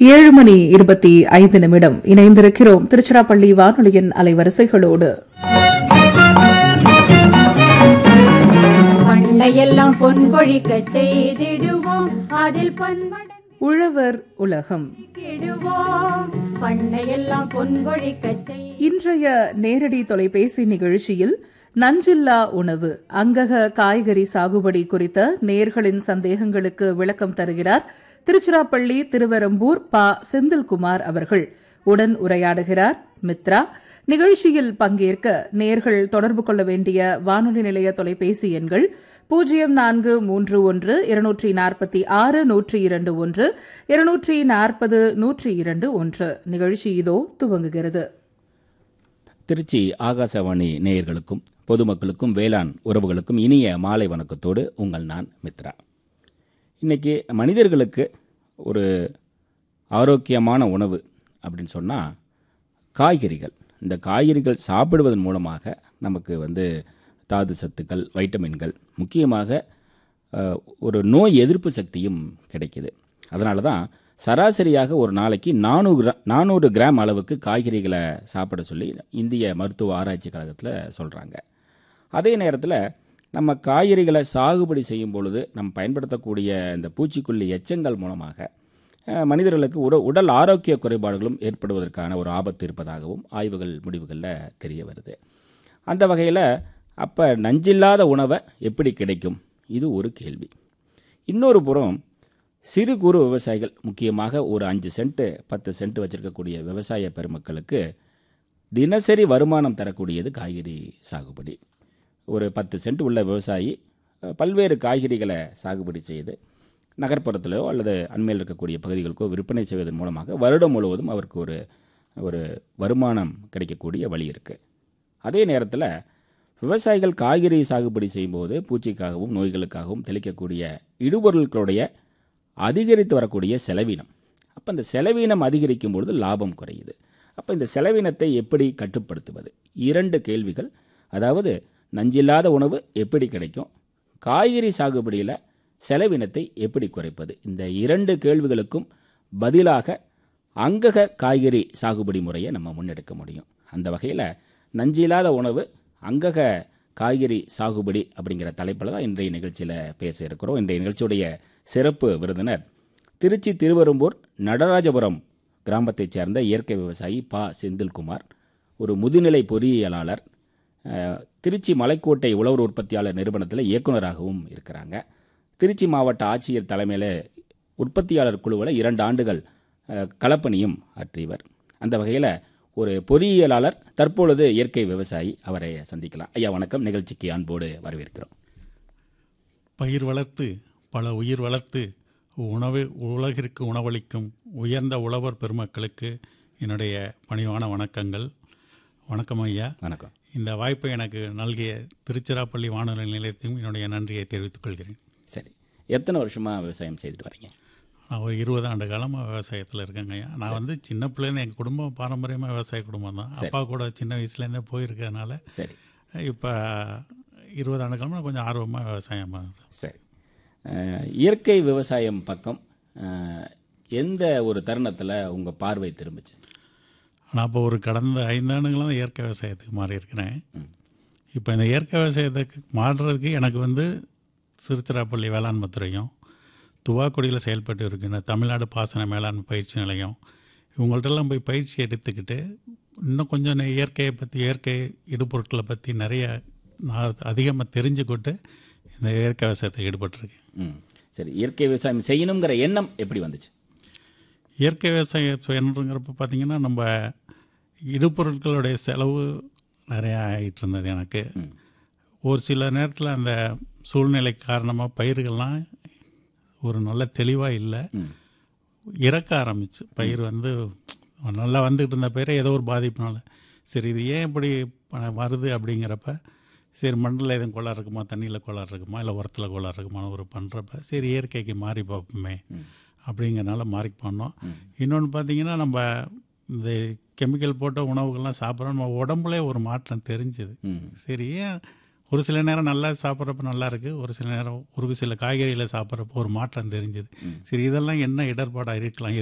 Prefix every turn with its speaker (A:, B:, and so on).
A: ஏழு மணி இருபத்தி ஐந்து நிமிடம் இணைந்திருக்கிறோம் திருச்சிராப்பள்ளி வானொலியின் அலைவரிசைகளோடு
B: பண்டையெல்லாம் பொன் கொழிக்க செய்திடுவோம் அதில் பன்மடங்கு
A: உழவர் உலகம்
B: கெடுவோம் பண்டையெல்லாம் பொன் கொழிக்க செய்
A: இன்றைய நேரடி தொலைபேசி நிகழ்ச்சியில் நஞ்சில்லா உணவு அங்கக காய்கறி சாகுபடி குறித்த நேர்களின் சந்தேகங்களுக்கு விளக்கம் தருகிறார் திருச்சிராப்பள்ளி திருவரம்பூர் ப செந்தில்குமார் அவர்கள் உடன் உரையாடுகிறார் மித்ரா நிகழ்ச்சியில் பங்கேற்க நேர்கள் தொடர்பு கொள்ள வேண்டிய வானொலி நிலைய தொலைபேசி எண்கள் பூஜ்ஜியம் நான்கு மூன்று ஒன்று இருநூற்றி நாற்பத்தி ஆறு நூற்றி இரண்டு ஒன்று இருநூற்றி நாற்பது நூற்றி இரண்டு ஒன்று நிகழ்ச்சி இதோ துவங்குகிறது
C: திருச்சி ஆகாசவாணி நேயர்களுக்கும் பொதுமக்களுக்கும் வேளாண் உறவுகளுக்கும் இனிய மாலை வணக்கத்தோடு உங்கள் நான் மித்ரா இன்னைக்கு மனிதர்களுக்கு ஒரு ஆரோக்கியமான உணவு அப்படின்னு சொன்னால் காய்கறிகள் இந்த காய்கறிகள் சாப்பிடுவதன் மூலமாக நமக்கு வந்து தாது சத்துக்கள் வைட்டமின்கள் முக்கியமாக அஹ், ஒரு நோய் எதிர்ப்பு சக்தியும் கிடைக்குது அதனால தான் சராசரியாக ஒரு நாளைக்கு நானூறு கிரா நானூறு கிராம் அளவுக்கு காய்கறிகளை சாப்பிட சொல்லி இந்திய மருத்துவ ஆராய்ச்சி கழகத்தில் சொல்கிறாங்க அதே நேரத்தில் நம்ம காய்கறிகளை சாகுபடி செய்யும் பொழுது நம்ம பயன்படுத்தக்கூடிய இந்த பூச்சிக்கொல்லி எச்சங்கள் மூலமாக அஹ், மனிதர்களுக்கு உட உடல் ஆரோக்கிய குறைபாடுகளும் ஏற்படுவதற்கான ஒரு ஆபத்து இருப்பதாகவும் ஆய்வுகள் முடிவுகளில் தெரிய வருது அந்த வகையில் அப்போ நஞ்சில்லாத உணவை எப்படி கிடைக்கும் இது ஒரு கேள்வி இன்னொரு புறம் சிறு குறு விவசாயிகள் முக்கியமாக ஒரு அஞ்சு சென்ட்டு பத்து சென்ட் வச்சிருக்கக்கூடிய விவசாய பெருமக்களுக்கு தினசரி வருமானம் தரக்கூடியது காய்கறி சாகுபடி ஒரு பத்து சென்ட் உள்ள விவசாயி அஹ், பல்வேறு காய்கறிகளை சாகுபடி செய்து நகர்ப்புறத்திலோ அல்லது அண்மையில் இருக்கக்கூடிய பகுதிகளுக்கோ விற்பனை செய்வதன் மூலமாக வருடம் முழுவதும் அவருக்கு ஒரு ஒரு வருமானம் கிடைக்கக்கூடிய வழி இருக்குது அதே நேரத்தில் விவசாயிகள் காய்கறி சாகுபடி செய்யும்போது பூச்சிக்காகவும் நோய்களுக்காகவும் தெளிக்கக்கூடிய இடுபொருட்களுடைய அதிகரித்து வரக்கூடிய செலவினம் அப்போ இந்த செலவினம் அதிகரிக்கும் பொழுது லாபம் குறையுது அப்போ இந்த செலவினத்தை எப்படி கட்டுப்படுத்துவது இரண்டு கேள்விகள் அதாவது நஞ்சில்லாத உணவு எப்படி கிடைக்கும் காய்கறி சாகுபடியில் செலவினத்தை எப்படி குறைப்பது இந்த இரண்டு கேள்விகளுக்கும் பதிலாக அங்கக காய்கறி சாகுபடி முறையை நம்ம முன்னெடுக்க முடியும் அந்த வகையில் நஞ்சில்லாத உணவு அங்கக காய்கறி சாகுபடி அப்படிங்கிற தலைப்பில் தான் இன்றைய நிகழ்ச்சியில் பேச இருக்கிறோம் இன்றைய நிகழ்ச்சியுடைய சிறப்பு விருந்தினர் திருச்சி திருவெரும்பூர் நடராஜபுரம் கிராமத்தைச் சேர்ந்த இயற்கை விவசாயி ப செந்தில்குமார் ஒரு முதுநிலை பொறியியலாளர் அஹ், திருச்சி மலைக்கோட்டை உழவர் உற்பத்தியாளர் நிறுவனத்தில் இயக்குனராகவும் இருக்கிறாங்க திருச்சி மாவட்ட ஆட்சியர் தலைமையில் உற்பத்தியாளர் குழுவில் இரண்டு ஆண்டுகள் அஹ், களப்பணியும் ஆற்றியவர் அந்த வகையில் ஒரு பொறியியலாளர் தற்பொழுது இயற்கை விவசாயி அவரை சந்திக்கலாம் ஐயா வணக்கம் நிகழ்ச்சிக்கு அன்போடு வரவேற்கிறோம்
D: பயிர் வளர்த்து பல உயிர் வளர்த்து உணவு உலகிற்கு உணவளிக்கும் உயர்ந்த உழவர் பெருமக்களுக்கு என்னுடைய பணிவான வணக்கங்கள் வணக்கம் ஐயா
C: வணக்கம்
D: இந்த வாய்ப்பை எனக்கு நல்கிய திருச்சிராப்பள்ளி வானொலி நிலையத்தையும் என்னுடைய நன்றியை தெரிவித்துக் கொள்கிறேன்
C: சரி எத்தனை வருஷமாக விவசாயம் செய்துட்டு வரீங்க
D: நான் ஒரு இருபது ஆண்டு காலமாக விவசாயத்தில் இருக்கேங்க ஐயா நான் வந்து சின்ன பிள்ளைன்னு எங்கள் குடும்பம் பாரம்பரியமாக விவசாய குடும்பம் தான் அப்பா கூட சின்ன வயசுலேருந்தே போயிருக்கிறதுனால
C: சரி
D: இப்போ இருபது ஆண்டு காலமாக கொஞ்சம் ஆர்வமாக விவசாயம் பண்ணுறேன்
C: சரி அஹ், இயற்கை விவசாயம் பக்கம் அஹ், எந்த ஒரு தருணத்தில் உங்கள் பார்வை திரும்பிச்சு
D: நான் இப்போ ஒரு கடந்த ஐந்தாண்டுகளாக இயற்கை விவசாயத்துக்கு மாறி இருக்கிறேன் இப்போ இந்த இயற்கை விவசாயத்துக்கு மாறுறதுக்கு எனக்கு வந்து திருச்சிராப்பள்ளி வேளாண்மை துறையும் துவாக்குடியில் செயல்பட்டு இருக்கின்ற தமிழ்நாடு பாசன மேலாண்மை பயிற்சி நிலையம் இவங்கள்ட்டெல்லாம் போய் பயிற்சி எடுத்துக்கிட்டு இன்னும் கொஞ்சம் நெ- இயற்கையை பற்றி இயற்கை இடுபொருட்களை பற்றி நிறைய நான் அதிகமாக தெரிஞ்சுக்கிட்டு இந்த இயற்கை விவசாயத்தில் ஈடுபட்டிருக்கேன்
C: ம் சரி இயற்கை விவசாயம் செய்யணுங்கிற எண்ணம் எப்படி வந்துச்சு
D: இயற்கை விவசாயம் செய்யணுங்கிறப்ப பார்த்தீங்கன்னா நம்ம இடுபொருட்களுடைய செலவு நிறையா ஆகிட்டு இருந்தது எனக்கு ஒரு சில நேரத்தில் அந்த சூழ்நிலை காரணமாக பயிர்கள்லாம் ஒரு நல்ல தெளிவாக இல்லை இறக்க ஆரம்பிச்சு பயிர் வந்து நல்லா வந்துக்கிட்டு இருந்த பயிரை ஏதோ ஒரு பாதிப்புனால சரி இது ஏன் இப்படி ப- வருது அப்படிங்கிறப்ப சரி மண்ணில் எதுவும் கோளாறு இருக்குமா தண்ணியில் கோளாறு இருக்குமா இல்லை உரத்தில் கோளாறு இருக்குமா ஒரு பண்ணுறப்ப சரி இயற்கைக்கு மாறி பார்ப்போமே அப்படிங்கிறனால மாறி பண்ணோம் இன்னொன்று பார்த்தீங்கன்னா நம்ம இந்த கெமிக்கல் போட்ட உணவுகள்லாம் சாப்பிட்றோம் நம்ம உடம்புலே ஒரு மாற்றம் தெரிஞ்சுது சரி ஏன் ஒரு சில நேரம் நல்லா சாப்பிட்றப்ப நல்லா இருக்குது ஒரு சில நேரம் ஒரு சில காய்கறிகளை சாப்பிட்றப்போ ஒரு மாற்றம் தெரிஞ்சுது சரி இதெல்லாம் என்ன இடர்பாடாக இருக்கலாம்